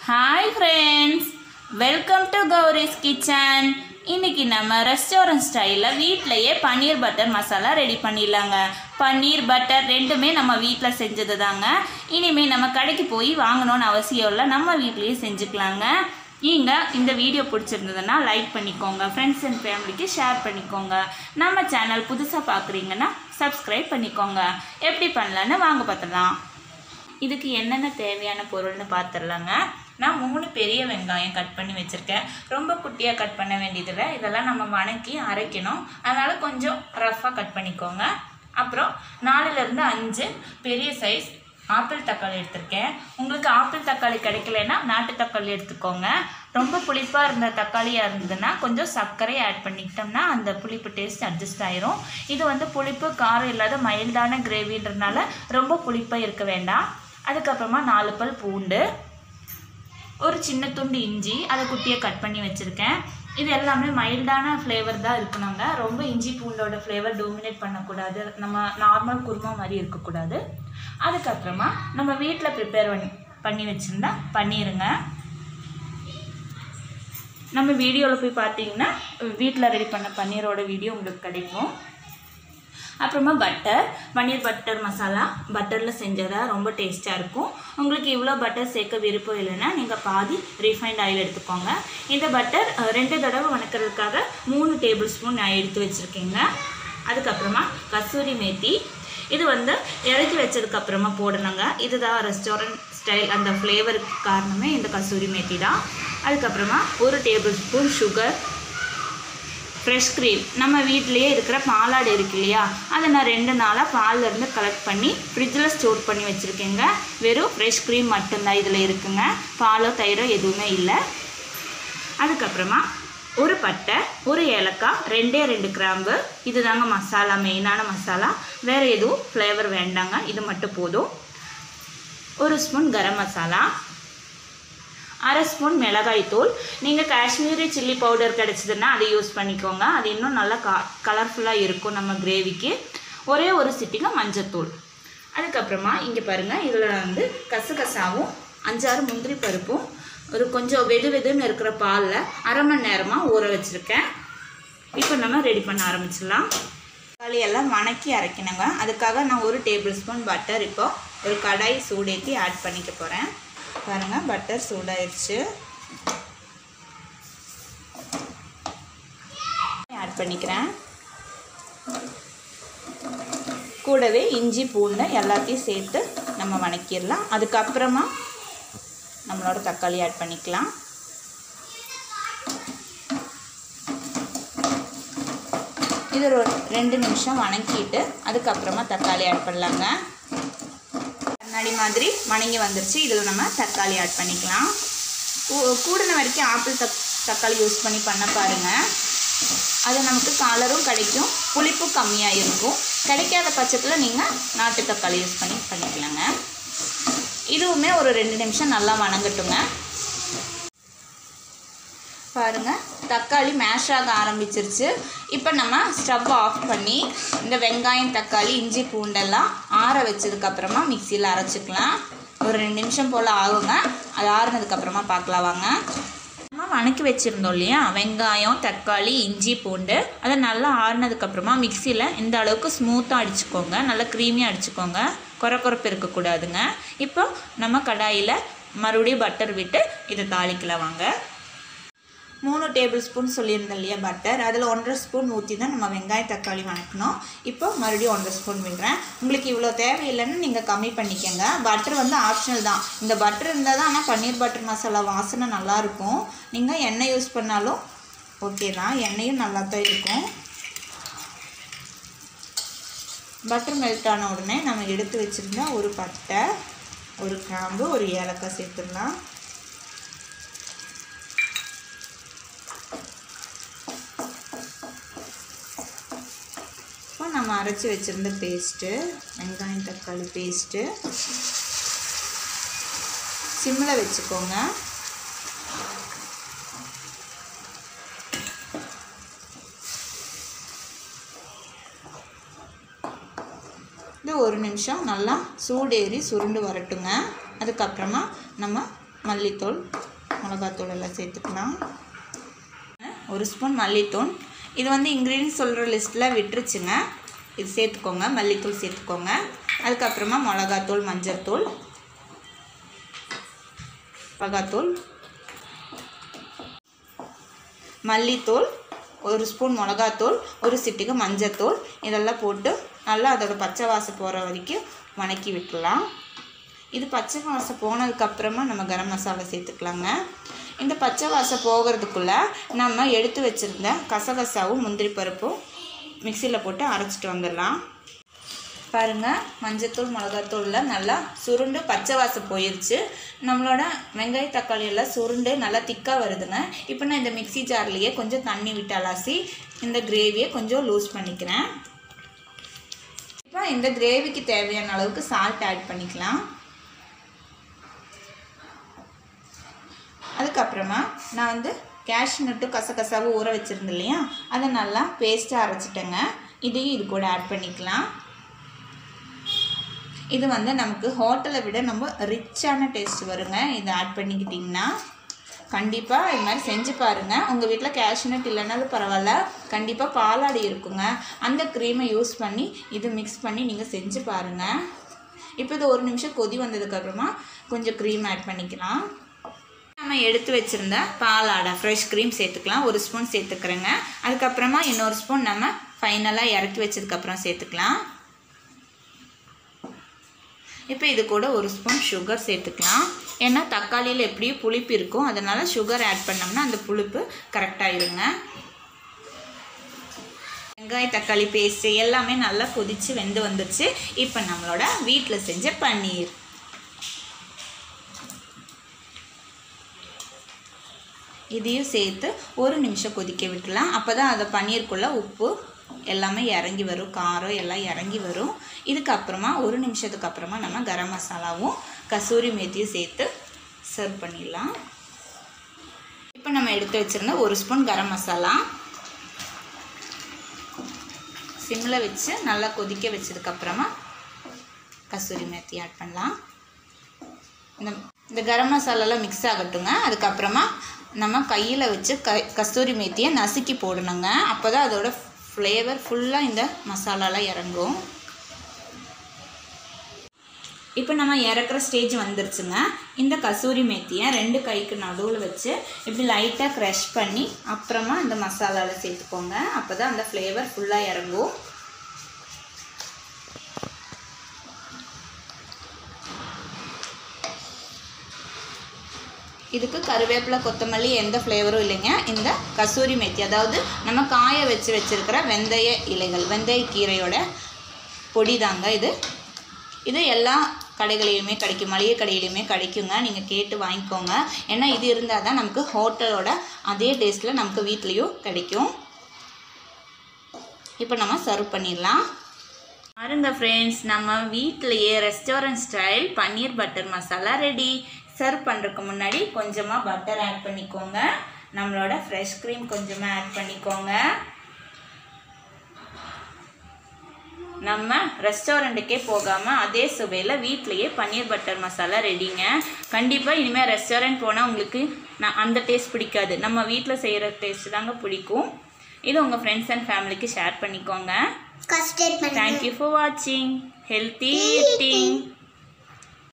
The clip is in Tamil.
Hi friends welcome to Gowri's kitchen இன்னைக்கு நம்ம ரெஸ்டாரண்ட் ஸ்டைலில் வீட்டிலையே பன்னீர் பட்டர் மசாலா ரெடி பண்ணிடலாங்க பன்னீர் பட்டர் ரெண்டுமே நம்ம வீட்டில் செஞ்சது தாங்க இனிமேல் நம்ம கடைக்கு போய் வாங்கணும்னு அவசியம் இல்லை நம்ம வீட்லேயே செஞ்சுக்கலாங்க நீங்கள் இந்த வீடியோ பிடிச்சிருந்ததுன்னா லைக் பண்ணிக்கோங்க ஃப்ரெண்ட்ஸ் அண்ட் ஃபேமிலிக்கு ஷேர் பண்ணிக்கோங்க நம்ம சேனல் புதுசாக பார்க்குறீங்கன்னா சப்ஸ்கிரைப் பண்ணிக்கோங்க எப்படி பண்ணலான்னு வாங்க பார்த்துலாம் இதுக்கு என்னென்ன தேவையான பொருள்னு பார்த்துடலாங்க நான் மூணு பெரிய வெங்காயம் கட் பண்ணி வச்சுருக்கேன் ரொம்ப குட்டியாக கட் பண்ண வேண்டியதில்லை இதெல்லாம் நம்ம வணக்கி அரைக்கணும் அதனால் கொஞ்சம் ரஃப்பாக கட் பண்ணிக்கோங்க அப்புறம் நாலுலேருந்து அஞ்சு பெரிய சைஸ் ஆப்பிள் தக்காளி எடுத்திருக்கேன் உங்களுக்கு ஆப்பிள் தக்காளி கிடைக்கலன்னா நாட்டு தக்காளி எடுத்துக்கோங்க ரொம்ப புளிப்பாக இருந்த தக்காளியாக இருந்ததுன்னா கொஞ்சம் சர்க்கரை ஆட் பண்ணிக்கிட்டோம்னா அந்த புளிப்பு டேஸ்ட் அட்ஜஸ்ட் ஆயிரும் இது வந்து புளிப்பு காரம் இல்லாத மைல்டான கிரேவின்றதுனால ரொம்ப புளிப்பாக இருக்க வேண்டாம் அதுக்கப்புறமா நாலு பல் பூண்டு ஒரு சின்ன துண்டு இஞ்சி அதை குட்டியாக கட் பண்ணி வச்சுருக்கேன் இது எல்லாமே மைல்டான ஃப்ளேவர் தான் இருக்கணுங்க ரொம்ப இஞ்சி பூண்டோட ஃப்ளேவர் டோமினேட் பண்ணக்கூடாது நம்ம நார்மல் குருமா மாதிரி இருக்கக்கூடாது அதுக்கப்புறமா நம்ம வீட்டில் ப்ரிப்பேர் பண்ணி பண்ணி வச்சுருந்தா பண்ணிடுங்க நம்ம வீடியோவில் போய் பார்த்தீங்கன்னா வீட்டில் ரெடி பண்ண பன்னீரோட வீடியோ உங்களுக்கு கிடைக்கும் அப்புறமா பட்டர் பன்னீர் பட்டர் மசாலா பட்டரில் செஞ்சதா ரொம்ப டேஸ்ட்டாக இருக்கும் உங்களுக்கு இவ்வளோ பட்டர் சேர்க்க விருப்பம் இல்லைன்னா நீங்கள் பாதி ரீஃபைண்ட் ஆயில் எடுத்துக்கோங்க இந்த பட்டர் அஹ், ரெண்டு தடவை வணக்கிறதுக்காக மூணு டேபிள் ஸ்பூன் நான் எடுத்து வச்சுருக்கேங்க அதுக்கப்புறமா கஸ்தூரி மேத்தி இது வந்து இறக்கி வச்சதுக்கப்புறமா போடணுங்க இதுதான் ரெஸ்டாரண்ட் ஸ்டைல் அந்த ஃப்ளேவருக்கு காரணமே இந்த கஸ்தூரி மேத்தி தான் அதுக்கப்புறமா ஒரு tablespoon sugar fresh cream நம்ம வீட்டிலேயே இருக்கிற பாலாடு இருக்கு இல்லையா அதை நான் ரெண்டு நாளாக பால்லேருந்து கலெக்ட் பண்ணி ஃப்ரிட்ஜில் ஸ்டோர் பண்ணி வச்சுருக்கேங்க வெறும் ஃப்ரெஷ் க்ரீம் மட்டும்தான் இதில் இருக்குங்க பாலோ தயிரோ எதுவுமே இல்லை அதுக்கப்புறமா ஒரு பட்டை ஒரு ஏலக்காய் ரெண்டே ரெண்டு கிராம்பு இதுதாங்க மசாலா மெயினான மசாலா வேறு எதுவும் ஃப்ளேவர் வேண்டாங்க இது மட்டும் போதும் ஒரு ஸ்பூன் கரம் மசாலா அரை ஸ்பூன் மிளகாய்த்தூள் நீங்கள் காஷ்மீரி சில்லி பவுடர் கிடச்சிதுன்னா அதை யூஸ் பண்ணிக்கோங்க அது இன்னும் நல்லா கா கலர்ஃபுல்லாக இருக்கும் நம்ம கிரேவிக்கு ஒரே ஒரு சிட்டிங்க மஞ்சத்தூள் அதுக்கப்புறமா இங்கே பாருங்கள் இதில் வந்து கசகசாவும் அஞ்சாறு முந்திரி பருப்பும் ஒரு கொஞ்சம் வெது வெதுன்னு இருக்கிற பாலில் அரை மணி நேரமாக ஊற வச்சுருக்கேன் இப்போ நம்ம ரெடி பண்ண ஆரம்பிச்சிடலாம் தக்காளி எல்லாம் வணக்கி அரைக்கணுங்க அதுக்காக நான் ஒரு டேபிள் ஸ்பூன் பட்டர் இப்போ ஒரு கடாய் சூடேற்றி ஆட் பண்ணிக்க போகிறேன் பாருங்கள் பட்டர் சூடாயிருச்சு ஆட் பண்ணிக்கிறேன் கூடவே இஞ்சி பூண்டு எல்லாத்தையும் சேர்த்து நம்ம வணக்கிடலாம் அதுக்கப்புறமா நம்மளோட தக்காளி ஆட் பண்ணிக்கலாம் இது ஒரு ரெண்டு நிமிஷம் வணக்கிட்டு அதுக்கப்புறமா தக்காளி ஆட் பண்ணலாங்க கண்ணாடி மாதிரி வணங்கி வந்துருச்சு இதில் நம்ம தக்காளி ஆட் பண்ணிக்கலாம் கூ- கூடின வரைக்கும் ஆப்பிள் தக் தக்காளி யூஸ் பண்ணி பண்ண பாருங்கள் அது நமக்கு கலரும் கிடைக்கும் புளிப்பும் கம்மியாக இருக்கும் கிடைக்காத பட்சத்தில் நீங்கள் நாட்டு தக்காளி யூஸ் பண்ணி பண்ணிக்கலாங்க இதுவுமே ஒரு ரெண்டு நிமிஷம் நல்லா வணங்கட்டுங்க பாருங்க தக்காளி மேஷ் ஆக ஆரம்பிச்சிருச்சு இப்போ நம்ம ஸ்டவ் ஆஃப் பண்ணி இந்த வெங்காயம் தக்காளி இஞ்சி பூண்டெல்லாம் ஆற வச்சதுக்கப்புறமா மிக்சியில் அரைச்சிக்கலாம் ஒரு ரெண்டு நிமிஷம் போல் ஆகுங்க அது ஆறுனதுக்கப்புறமா பார்க்கலாம் வாங்க நம்ம வணக்கி வச்சுருந்தோம் இல்லையா வெங்காயம் தக்காளி இஞ்சி பூண்டு அதை நல்லா ஆறுனதுக்கப்புறமா மிக்சியில் இந்த அளவுக்கு ஸ்மூத்தாக அடிச்சுக்கோங்க நல்லா க்ரீமியாக அடிச்சுக்கோங்க குறை குறைப்பு இருக்கக்கூடாதுங்க இப்போ நம்ம கடாயில் மறுபடியும் பட்டர் விட்டு இதை தாளிக்கலாம் வாங்க மூணு டேபிள் ஸ்பூன் சொல்லியிருந்தேன் இல்லையா பட்டர் அதில் ஒன்றரை ஸ்பூன் ஊற்றி தான் நம்ம வெங்காயம் தக்காளி வணக்கணும் இப்போ மறுபடியும் ஒன்றரை ஸ்பூன் விடுறேன் உங்களுக்கு இவ்வளோ தேவையில்லைன்னு நீங்கள் கம்மி பண்ணிக்கோங்க பட்டர் வந்து ஆப்ஷனல் தான் இந்த பட்டர் இருந்தால் தான் ஆனால் பன்னீர் பட்டர் மசாலா வாசனை நல்லாயிருக்கும் நீங்கள் எண்ணெய் யூஸ் பண்ணாலும் ஓகே தான் எண்ணெயும் நல்லா தான் இருக்கும் பட்டர் மெல்ட் ஆன உடனே நம்ம எடுத்து வச்சுருந்தா ஒரு பட்டை ஒரு கிராம்பு ஒரு ஏலக்காய் சேர்த்துடலாம் இப்போ நம்ம அரைச்சி வச்சுருந்த பேஸ்ட்டு வெங்காயம் தக்காளி பேஸ்ட்டு சிம்மில் வச்சுக்கோங்க இது ஒரு நிமிஷம் நல்லா சூடேறி சுருண்டு வரட்டுங்க அதுக்கப்புறமா நம்ம மல்லித்தூள் மிளகாத்தூள் எல்லாம் சேர்த்துக்கலாம் ஒரு ஸ்பூன் மல்லித்தூள் இது வந்து இன்க்ரீடியன்ஸ் சொல்கிற லிஸ்ட்டில் விட்டுருச்சுங்க இது சேர்த்துக்கோங்க மல்லித்தூள் சேர்த்துக்கோங்க அதுக்கப்புறமா மிளகாத்தூள் மஞ்சள்தூள் மிளகாத்தூள் மல்லித்தூள் ஒரு ஸ்பூன் மிளகாத்தூள் ஒரு சிட்டிக்கு மஞ்சத்தூள் இதெல்லாம் போட்டு நல்லா அதோட பச்சை வாசம் போகிற வரைக்கும் வணக்கி விட்டுடலாம் இது பச்சை வாசம் போனதுக்கப்புறமா நம்ம கரம் மசாலா சேர்த்துக்கலாங்க இந்த பச்சை வாசம் போகிறதுக்குள்ளே நம்ம எடுத்து வச்சுருந்த கசகசாவும் முந்திரி பருப்பும் மிக்சியில் போட்டு அரைச்சிட்டு வந்துடலாம் பாருங்கள் மஞ்சத்தூள் மிளகாத்தூளில் நல்லா சுருண்டு பச்சை வாசம் போயிருச்சு நம்மளோட வெங்காய தக்காளி எல்லாம் சுருண்டு நல்லா திக்காக வருதுங்க இப்போ நான் இந்த மிக்ஸி ஜார்லேயே கொஞ்சம் தண்ணி விட்டு அலாசி இந்த கிரேவியை கொஞ்சம் லூஸ் பண்ணிக்கிறேன் இப்போ இந்த கிரேவிக்கு தேவையான அளவுக்கு சால்ட் ஆட் பண்ணிக்கலாம் அதுக்கப்புறமா நான் வந்து கேஷ்யூ நட்டு கசகசாவும் ஊற வச்சுருந்தேன் இல்லையா அதை நல்லா பேஸ்ட்டாக அரைச்சிட்டேங்க இதையும் இது கூட ஆட் பண்ணிக்கலாம் இது வந்து நமக்கு ஹோட்டலை விட நம்ம ரிச்சான டேஸ்ட் வருங்க இதை ஆட் பண்ணிக்கிட்டிங்கன்னா கண்டிப்பாக இது மாதிரி செஞ்சு பாருங்கள் உங்கள் வீட்டில் கேஷ்யூநட் இல்லைனாலும் பரவாயில்ல கண்டிப்பாக பாலாடை இருக்குங்க அந்த க்ரீமை யூஸ் பண்ணி இது மிக்ஸ் பண்ணி நீங்கள் செஞ்சு பாருங்கள் இப்போ இது ஒரு நிமிஷம் கொதி வந்ததுக்கப்புறமா கொஞ்சம் க்ரீம் ஆட் பண்ணிக்கலாம் நம்ம எடுத்து வச்சுருந்த பாலாடை ஃப்ரெஷ் க்ரீம் சேர்த்துக்கலாம் ஒரு ஸ்பூன் சேர்த்துக்கிறேங்க அதுக்கப்புறமா இன்னொரு ஸ்பூன் நம்ம ஃபைனலாக இறக்கி வச்சதுக்கப்புறம் சேர்த்துக்கலாம் இப்போ இது கூட ஒரு ஸ்பூன் சுகர் சேர்த்துக்கலாம் ஏன்னா தக்காளியில் எப்படியும் புளிப்பு இருக்கும் அதனால் சுகர் ஆட் பண்ணோம்னா அந்த புளிப்பு கரெக்டாகிருங்க வெங்காய தக்காளி பேஸ்ட்டு எல்லாமே நல்லா கொதித்து வெந்து வந்துருச்சு இப்போ நம்மளோட வீட்டில் செஞ்ச பன்னீர் இதையும் சேர்த்து ஒரு நிமிஷம் கொதிக்க விட்டுலாம் அப்போ தான் அதை பன்னீருக்குள்ளே உப்பு எல்லாமே இறங்கி வரும் காரம் எல்லாம் இறங்கி வரும் இதுக்கப்புறமா ஒரு நிமிஷத்துக்கு அப்புறமா நம்ம கரம் மசாலாவும் கசூரி மேத்தியும் சேர்த்து சர்வ் பண்ணிடலாம் இப்போ நம்ம எடுத்து வச்சுருந்த ஒரு ஸ்பூன் கரம் மசாலா சிம்மில் வச்சு நல்லா கொதிக்க வச்சதுக்கப்புறமா கசூரி மேத்தி ஆட் பண்ணலாம் இந்த இந்த கரம் மசாலாலாம் மிக்ஸ் ஆகட்டுங்க அதுக்கப்புறமா நம்ம கையில் வச்சு க கஸ்தூரி மேத்தியை நசுக்கி போடணுங்க அப்போ தான் அதோட ஃப்ளேவர் ஃபுல்லாக இந்த மசாலாலாம் இறங்கும் இப்போ நம்ம இறக்குற ஸ்டேஜ் வந்துருச்சுங்க இந்த கசூரி மேத்தியை ரெண்டு கைக்கு நடுவில் வச்சு இப்படி லைட்டாக க்ரஷ் பண்ணி அப்புறமா இந்த மசாலாவில் சேர்த்துக்கோங்க அப்போ தான் அந்த ஃப்ளேவர் ஃபுல்லாக இறங்கும் இதுக்கு கருவேப்பிலை கொத்தமல்லி எந்த ஃப்ளேவரும் இல்லைங்க இந்த கசூரி மேத்தி அதாவது நம்ம காய வச்சு வச்சுருக்கிற வெந்தய இலைகள் வெந்தய கீரையோட பொடி தாங்க இது இது எல்லா கடைகளிலுமே கிடைக்கும் மளிகை கடையிலையுமே கிடைக்குங்க நீங்கள் கேட்டு வாங்கிக்கோங்க ஏன்னா இது இருந்தால் தான் நமக்கு ஹோட்டலோட அதே டேஸ்ட்டில் நமக்கு வீட்லேயும் கிடைக்கும் இப்போ நம்ம சர்வ் பண்ணிடலாம் பாருங்க ஃப்ரெண்ட்ஸ் நம்ம வீட்டிலையே restaurant style paneer butter masala ready serve பண்ணுறதுக்கு முன்னாடி கொஞ்சமாக பட்டர் ஆட் பண்ணிக்கோங்க நம்மளோட ஃப்ரெஷ் க்ரீம் கொஞ்சமாக ஆட் பண்ணிக்கோங்க நம்ம ரெஸ்டாரண்ட்டுக்கே போகாமல் அதே சுவையில் வீட்லேயே பன்னீர் பட்டர் மசாலா ரெடிங்க கண்டிப்பாக இனிமேல் ரெஸ்டாரண்ட் போனால் உங்களுக்கு நான் அந்த டேஸ்ட் பிடிக்காது நம்ம வீட்டில் செய்கிற டேஸ்ட் தாங்க பிடிக்கும் இது உங்கள் ஃப்ரெண்ட்ஸ் அண்ட் ஃபேமிலிக்கு ஷேர் பண்ணிக்கோங்க கஸ்டர்ட் பண்ணி Thank you for watching. Healthy eating.